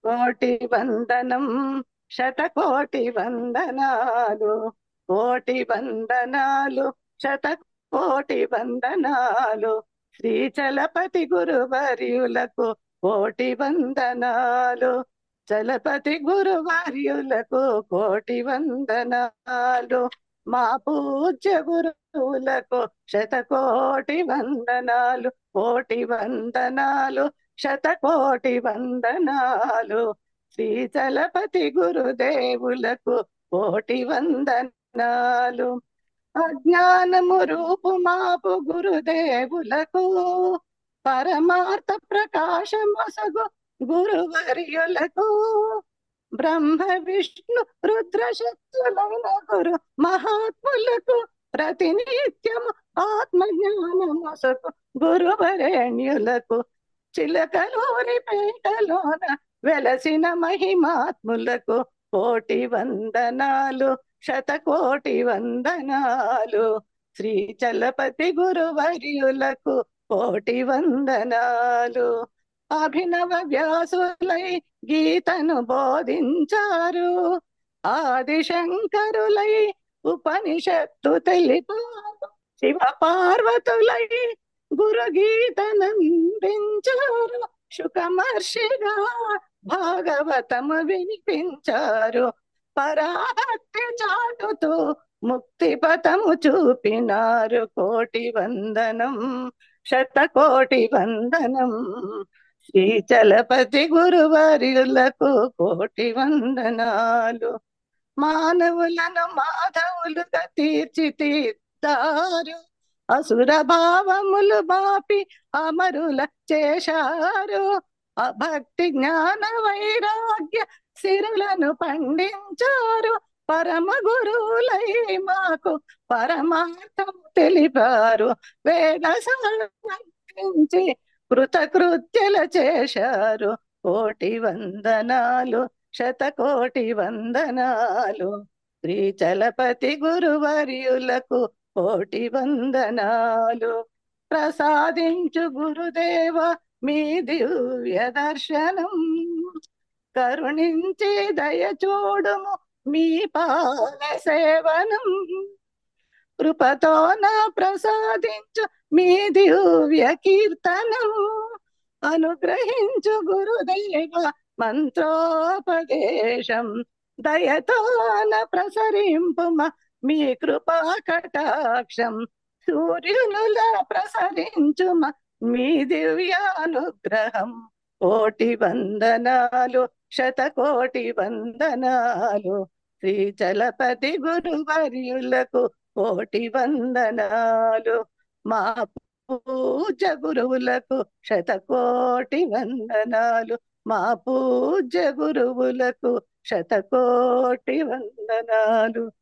కోటి వందనం శతకోటి వందనాలు కోటి వందనాలు శతకోటి వందనాలు శ్రీచలపతి గురువర్యులకు కోటి వందనాలు చలపతి గురువర్యులకు కోటి వందనాలు మా పూజ్య గురువులకు శతకోటి వందనాలు కోటి వందనాలు శతకోటి వందనాలు శ్రీచలపతి గురుదేవులకు కోటి వందనాలు అజ్ఞానము రూపు మాపు గురుదేవులకు పరమార్థ ప్రకాశమసగు గురువర్యులకు బ్రహ్మ విష్ణు రుద్రశక్తులైన గురు మహాత్ములకు ప్రతినిత్యము ఆత్మజ్ఞానమసకు గురువరేణ్యులకు చిలకలూరి పేటలోన వెలసిన మహిమాత్ములకు కోటి వందనాలు శతకోటి వందనాలు శ్రీ చలపతి గురువర్యులకు కోటి వందనాలు అభినవ వ్యాసులై గీతను బోధించారు ఆదిశంకరులై ఉపనిషత్తు తెలిపారు శివ పార్వతులై గురు గీతనందించారు శుకమర్షిగా భాగవతము వినిపించారు పరాభక్తి చాటుతూ ముక్తి పథము చూపినారు కోటి వందనం శతకోటి వందనం శ్రీ చలపతి గురువర్యులకు కోటి వందనాలు మానవులను మాధవులుగా తీర్చిదిద్దారు అసుర భావములు బాపి అమరుల చేశారు అభక్తి జ్ఞాన వైరాగ్య సిరులను పండించారు పరమ గురువులై మాకు పరమార్థం తెలిపారు వేద సంచి కృతకృత్యల చేశారు కోటి వందనాలు శతకోటి వందనాలు శ్రీ చలపతి గురువర్యులకు కోటి వందనాలు ప్రసాదించు గురుదేవ మీ దివ్య దర్శనం కరుణించి దయ చూడుము మీ పాద సేవనం కృపతో నా ప్రసాదించు మీ దివ్య కీర్తనం అనుగ్రహించు గురుదేవ మంత్రోపదేశం దయతోన ప్రసరింపుమ మీ కృపా కటాక్షం సూర్యునులా ప్రసరించుమ మీ దివ్యానుగ్రహం కోటి వందనాలు శతకోటి వందనాలు శ్రీ చలపతి గురువర్యులకు కోటి వందనాలు మా పూజ గురువులకు శతకోటి వందనాలు మా పూజ గురువులకు శతకోటి వందనాలు